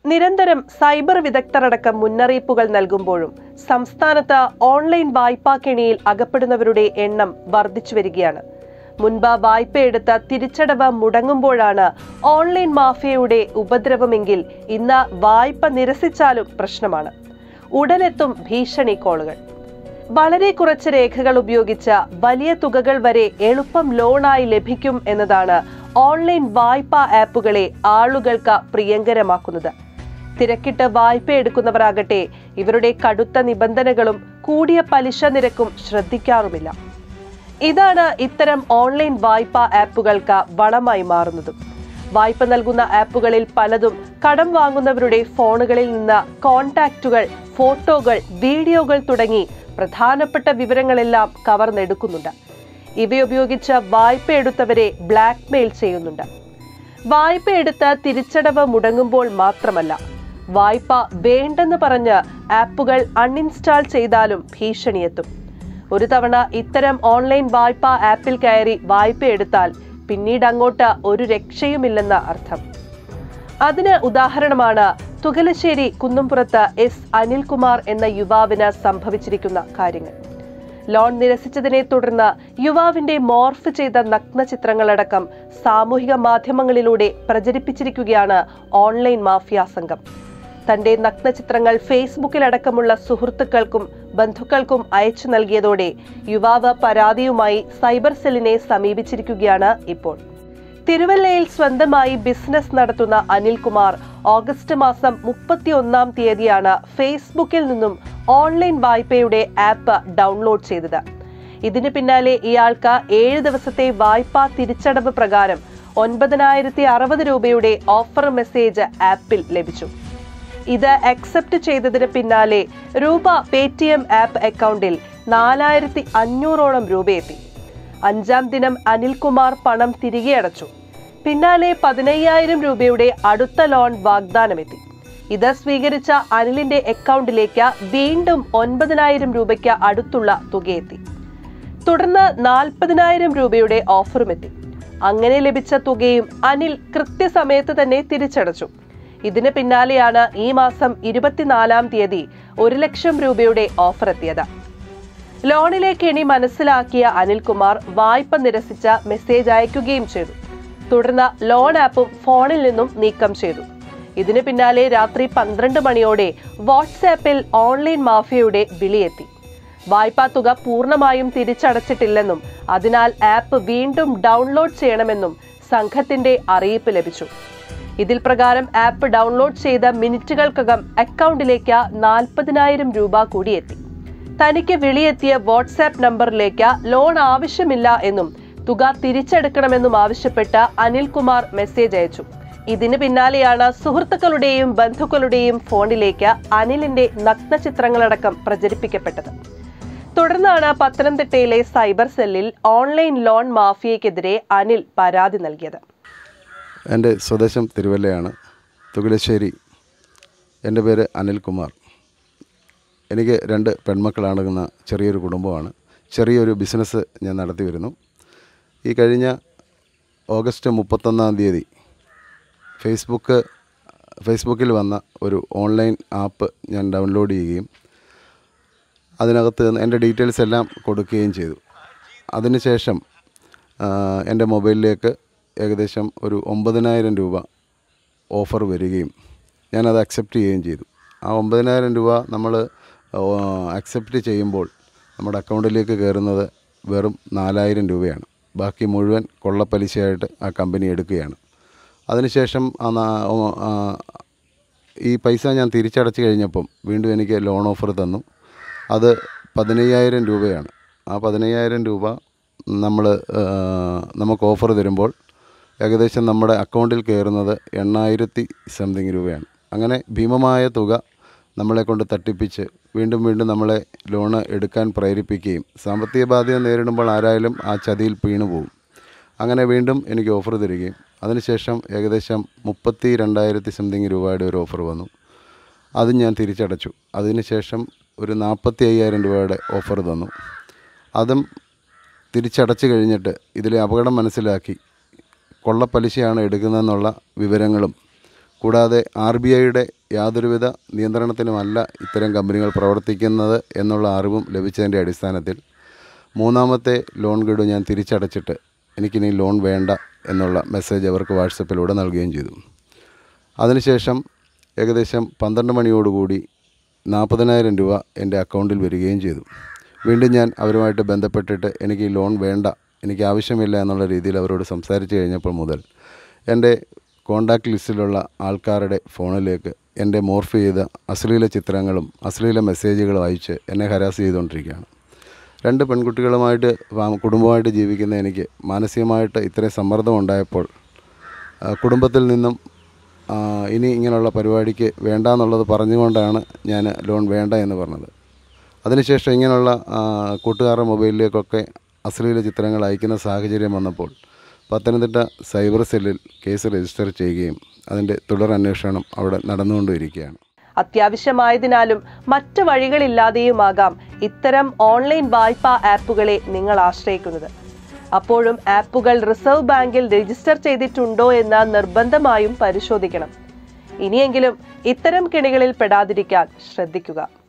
നിരന്തരം സൈബർ വിദഗ്ധരടക്കം മുന്നറിയിപ്പുകൾ നൽകുമ്പോഴും സംസ്ഥാനത്ത് ഓൺലൈൻ വായ്പാ കെണിയിൽ അകപ്പെടുന്നവരുടെ എണ്ണം വർദ്ധിച്ചു വരികയാണ് മുൻപ് വായ്പയെടുത്ത തിരിച്ചടവ് മുടങ്ങുമ്പോഴാണ് ഓൺലൈൻ മാഫിയയുടെ ഉപദ്രവമെങ്കിൽ ഇന്ന് വായ്പ നിരസിച്ചാലും പ്രശ്നമാണ് ഉടനെത്തും ഭീഷണി കോളുകൾ വളരെ കുറച്ച് രേഖകൾ ഉപയോഗിച്ച് വലിയ തുകകൾ വരെ എളുപ്പം ലോണായി ലഭിക്കും എന്നതാണ് ഓൺലൈൻ വായ്പാ ആപ്പുകളെ ആളുകൾക്ക് പ്രിയങ്കരമാക്കുന്നത് തിരക്കിട്ട് വായ്പ എടുക്കുന്നവരാകട്ടെ ഇവരുടെ കടുത്ത നിബന്ധനകളും കൂടിയ പലിശ നിരക്കും ശ്രദ്ധിക്കാറുമില്ല ഇതാണ് ഇത്തരം ഓൺലൈൻ വായ്പാ ആപ്പുകൾക്ക് വളമായി മാറുന്നതും വായ്പ നൽകുന്ന ആപ്പുകളിൽ പലതും കടം വാങ്ങുന്നവരുടെ ഫോണുകളിൽ നിന്ന് കോൺടാക്റ്റുകൾ ഫോട്ടോകൾ വീഡിയോകൾ തുടങ്ങി പ്രധാനപ്പെട്ട വിവരങ്ങളെല്ലാം കവർന്നെടുക്കുന്നുണ്ട് ഇവയുപയോഗിച്ച് വായ്പ എടുത്തവരെ ബ്ലാക്ക്മെയിൽ ചെയ്യുന്നുണ്ട് വായ്പ എടുത്ത് തിരിച്ചടവ് മുടങ്ങുമ്പോൾ മാത്രമല്ല വായ്പ വേണ്ടെന്ന് പറഞ്ഞ് ആപ്പുകൾ അൺഇൻസ്റ്റാൾ ചെയ്താലും ഭീഷണിയെത്തും ഒരു തവണ ഇത്തരം ഓൺലൈൻ വായ്പാ ആപ്പിൽ കയറി വായ്പ എടുത്താൽ പിന്നീട് അങ്ങോട്ട് ഒരു രക്ഷയുമില്ലെന്ന അർത്ഥം അതിന് ഉദാഹരണമാണ് തുകലശ്ശേരി കുന്നുംപുറത്ത് എസ് അനിൽകുമാർ എന്ന യുവാവിന് സംഭവിച്ചിരിക്കുന്ന കാര്യങ്ങൾ ലോൺ നിരസിച്ചതിനെ തുടർന്ന് യുവാവിന്റെ മോർഫ് ചെയ്ത നഗ്ന ചിത്രങ്ങളടക്കം സാമൂഹിക മാധ്യമങ്ങളിലൂടെ പ്രചരിപ്പിച്ചിരിക്കുകയാണ് ഓൺലൈൻ മാഫിയ സംഘം തന്റെ നഗ്ന ചിത്രങ്ങൾ ഫേസ്ബുക്കിലടക്കമുള്ള സുഹൃത്തുക്കൾക്കും ബന്ധുക്കൾക്കും അയച്ചു നൽകിയതോടെ യുവാവ് പരാതിയുമായി സൈബർ സെല്ലിനെ സമീപിച്ചിരിക്കുകയാണ് ഇപ്പോൾ തിരുവല്ലയിൽ സ്വന്തമായി ബിസിനസ് നടത്തുന്ന അനിൽകുമാർ ഓഗസ്റ്റ് മാസം മുപ്പത്തിയൊന്നാം തീയതിയാണ് ഫേസ്ബുക്കിൽ നിന്നും ഓൺലൈൻ വായ്പയുടെ ആപ്പ് ഡൗൺലോഡ് ചെയ്തത് ഇതിന് പിന്നാലെ ഇയാൾക്ക് ഏഴ് ദിവസത്തെ വായ്പാ തിരിച്ചടവ് പ്രകാരം ഒൻപതിനായിരത്തി അറുപത് രൂപയുടെ ഓഫർ മെസ്സേജ് ആപ്പിൽ ലഭിച്ചു ഇത് അക്സെപ്റ്റ് ചെയ്തതിന് പിന്നാലെ രൂപ പേ ടി എം ആപ്പ് അക്കൗണ്ടിൽ നാലായിരത്തി അഞ്ഞൂറോളം രൂപയെത്തി അഞ്ചാം ദിനം അനിൽകുമാർ പണം തിരികെ അടച്ചു പിന്നാലെ പതിനയ്യായിരം രൂപയുടെ അടുത്ത ലോൺ വാഗ്ദാനമെത്തി ഇത് സ്വീകരിച്ച അനിലിന്റെ അക്കൗണ്ടിലേക്ക് വീണ്ടും ഒൻപതിനായിരം രൂപയ്ക്ക് അടുത്തുള്ള തുകയെത്തി തുടർന്ന് നാൽപ്പതിനായിരം രൂപയുടെ ഓഫറും എത്തി അങ്ങനെ ലഭിച്ച തുകയും അനിൽ കൃത്യസമയത്ത് തന്നെ തിരിച്ചടച്ചു ഇതിന് പിന്നാലെയാണ് ഈ മാസം ഇരുപത്തിനാലാം തീയതി ഒരു ലക്ഷം രൂപയുടെ ഓഫർ എത്തിയത് ലോണിലെ കെണി മനസ്സിലാക്കിയ അനിൽകുമാർ വായ്പ നിരസിച്ച മെസ്സേജ് അയക്കുകയും ചെയ്തു തുടർന്ന് ലോൺ ആപ്പും ഫോണിൽ നിന്നും നീക്കം ചെയ്തു ഇതിന് പിന്നാലെ രാത്രി പന്ത്രണ്ട് മണിയോടെ വാട്സാപ്പിൽ ഓൺലൈൻ മാഫിയയുടെ വിളിയെത്തി വായ്പാ തുക പൂർണ്ണമായും തിരിച്ചടച്ചിട്ടില്ലെന്നും അതിനാൽ ആപ്പ് വീണ്ടും ഡൗൺലോഡ് ചെയ്യണമെന്നും സംഘത്തിന്റെ അറിയിപ്പ് ലഭിച്ചു ഇതിൽ പ്രകാരം ആപ്പ് ഡൗൺലോഡ് ചെയ്ത മിനിറ്റുകൾക്കകം അക്കൗണ്ടിലേക്ക് നാൽപ്പതിനായിരം രൂപ കൂടി എത്തി തനിക്ക് വിളിയെത്തിയ വാട്സാപ്പ് നമ്പറിലേക്ക് ലോൺ ആവശ്യമില്ല എന്നും തുക തിരിച്ചെടുക്കണമെന്നും ആവശ്യപ്പെട്ട് അനിൽകുമാർ മെസ്സേജ് അയച്ചു ഇതിന് പിന്നാലെയാണ് സുഹൃത്തുക്കളുടെയും ബന്ധുക്കളുടെയും ഫോണിലേക്ക് അനിലിന്റെ നഗ്ന ചിത്രങ്ങളടക്കം പ്രചരിപ്പിക്കപ്പെട്ടത് തുടർന്നാണ് പത്തനംതിട്ടയിലെ സൈബർ സെല്ലിൽ ഓൺലൈൻ ലോൺ മാഫിയയ്ക്കെതിരെ അനിൽ പരാതി നൽകിയത് എൻ്റെ സ്വദേശം തിരുവല്ലയാണ് തുകലശ്ശേരി എൻ്റെ പേര് അനിൽകുമാർ എനിക്ക് രണ്ട് പെൺമക്കളടങ്ങുന്ന ചെറിയൊരു കുടുംബമാണ് ചെറിയൊരു ബിസിനസ് ഞാൻ നടത്തി വരുന്നു ഈ കഴിഞ്ഞ ഓഗസ്റ്റ് മുപ്പത്തൊന്നാം തീയതി ഫേസ്ബുക്ക് ഫേസ്ബുക്കിൽ വന്ന ഒരു ഓൺലൈൻ ആപ്പ് ഞാൻ ഡൗൺലോഡ് ചെയ്യുകയും അതിനകത്ത് എൻ്റെ ഡീറ്റെയിൽസ് എല്ലാം കൊടുക്കുകയും ചെയ്തു അതിനുശേഷം ആ, എൻ്റെ മൊബൈലിലേക്ക് ഏകദേശം ഒരു ഒമ്പതിനായിരം രൂപ ഓഫർ വരികയും ഞാനത് അക്സെപ്റ്റ് ചെയ്യുകയും ചെയ്തു ആ ഒമ്പതിനായിരം രൂപ നമ്മൾ അക്സെപ്റ്റ് ചെയ്യുമ്പോൾ നമ്മുടെ അക്കൗണ്ടിലേക്ക് കയറുന്നത് വെറും നാലായിരം രൂപയാണ് ബാക്കി മുഴുവൻ കൊള്ളപ്പലിശയായിട്ട് ആ കമ്പനി എടുക്കുകയാണ് അതിനുശേഷം ആ നാ- ഓ- ആ, ഈ പൈസ ഞാൻ തിരിച്ചടച്ചു കഴിഞ്ഞപ്പം വീണ്ടും എനിക്ക് ലോൺ ഓഫർ തന്നു അത് പതിനയ്യായിരം രൂപയാണ് ആ പതിനയ്യായിരം രൂപ നമ്മൾ നമുക്ക് ഓഫർ തരുമ്പോൾ ഏകദേശം നമ്മുടെ അക്കൗണ്ടിൽ കയറുന്നത് എണ്ണായിരത്തി സംതിങ് രൂപയാണ് അങ്ങനെ ഭീമമായ തുക നമ്മളെ കൊണ്ട് തട്ടിപ്പിച്ച് വീണ്ടും വീണ്ടും നമ്മളെ ലോണ് എടുക്കാൻ പ്രേരിപ്പിക്കുകയും സാമ്പത്തിക ബാധ്യത നേരിടുമ്പോൾ ആരായാലും ആ ചതിയിൽ വീണു പോകും അങ്ങനെ വീണ്ടും എനിക്ക് ഓഫർ തരികയും അതിനുശേഷം ഏകദേശം മുപ്പത്തി രണ്ടായിരത്തി സംതിങ് രൂപയുടെ ഒരു ഓഫർ വന്നു അതും ഞാൻ തിരിച്ചടച്ചു അതിനുശേഷം ഒരു നാൽപ്പത്തി അയ്യായിരം രൂപയുടെ ഓഫർ തന്നു അതും തിരിച്ചടച്ചു കഴിഞ്ഞിട്ട് ഇതിലെ അപകടം മനസ്സിലാക്കി കൊള്ളപ്പലിശയാണ് എടുക്കുന്നതെന്നുള്ള വിവരങ്ങളും കൂടാതെ ആർ ബി ഐയുടെ യാതൊരുവിധ നിയന്ത്രണത്തിനുമല്ല ഇത്തരം കമ്പനികൾ പ്രവർത്തിക്കുന്നത് എന്നുള്ള അറിവും ലഭിച്ചതിൻ്റെ അടിസ്ഥാനത്തിൽ മൂന്നാമത്തെ ലോൺ ഗഡു ഞാൻ തിരിച്ചടച്ചിട്ട് എനിക്കിനി ലോൺ വേണ്ട എന്നുള്ള മെസ്സേജ് അവർക്ക് വാട്സപ്പിലൂടെ നൽകുകയും ചെയ്തു അതിനുശേഷം ഏകദേശം പന്ത്രണ്ട് മണിയോടുകൂടി നാൽപ്പതിനായിരം രൂപ എൻ്റെ അക്കൗണ്ടിൽ വരികയും ചെയ്തു വീണ്ടും ഞാൻ അവരുമായിട്ട് ബന്ധപ്പെട്ടിട്ട് എനിക്ക് ഈ ലോൺ വേണ്ട എനിക്ക് ആവശ്യമില്ല എന്നുള്ള രീതിയിൽ അവരോട് സംസാരിച്ച് കഴിഞ്ഞപ്പോൾ മുതൽ എൻ്റെ കോണ്ടാക്ട് ലിസ്റ്റിലുള്ള ആൾക്കാരുടെ ഫോണിലേക്ക് എൻ്റെ മോർഫ് ചെയ്ത അശ്ലീല ചിത്രങ്ങളും അശ്ലീല മെസ്സേജുകളും അയച്ച് എന്നെ ഹരാസ് ചെയ്തുകൊണ്ടിരിക്കുകയാണ് രണ്ട് പെൺകുട്ടികളുമായിട്ട് ഫാ- കുടുംബമായിട്ട് ജീവിക്കുന്ന എനിക്ക് മാനസികമായിട്ട് ഇത്രയും സമ്മർദ്ദം ഉണ്ടായപ്പോൾ ആ, കുടുംബത്തിൽ നിന്നും ആ, ഇനി ഇങ്ങനെയുള്ള പരിപാടിക്ക് വേണ്ട എന്നുള്ളത് പറഞ്ഞുകൊണ്ടാണ് ഞാൻ ലോൺ വേണ്ട എന്ന് പറഞ്ഞത് അതിനുശേഷം ഇങ്ങനെയുള്ള ആ, കൂട്ടുകാരുടെ മൊബൈലിലേക്കൊക്കെ അശ്ലീല ചിത്രങ്ങൾ അയക്കുന്ന സാഹചര്യം വന്നപ്പോൾ പത്തനംതിട്ട സൈബർ സെല്ലിൽ കേസ് രജിസ്റ്റർ ചെയ്യുകയും അതിൻ്റെ തുടർ അന്വേഷണം അവിടെ നടന്നുകൊണ്ടിരിക്കുകയാണ് അത്യാവശ്യമായതിനാലും മറ്റു വഴികളില്ലാതെയുമാകാം ഇത്തരം ഓൺലൈൻ വായ്പാ ആപ്പുകളെ നിങ്ങൾ ആശ്രയിക്കുന്നത് അപ്പോഴും ആപ്പുകൾ റിസർവ് ബാങ്കിൽ രജിസ്റ്റർ ചെയ്തിട്ടുണ്ടോ എന്ന് നിർബന്ധമായും പരിശോധിക്കണം ഇനിയെങ്കിലും ഇത്തരം കിണികളിൽ പെടാതിരിക്കാൻ ശ്രദ്ധിക്കുക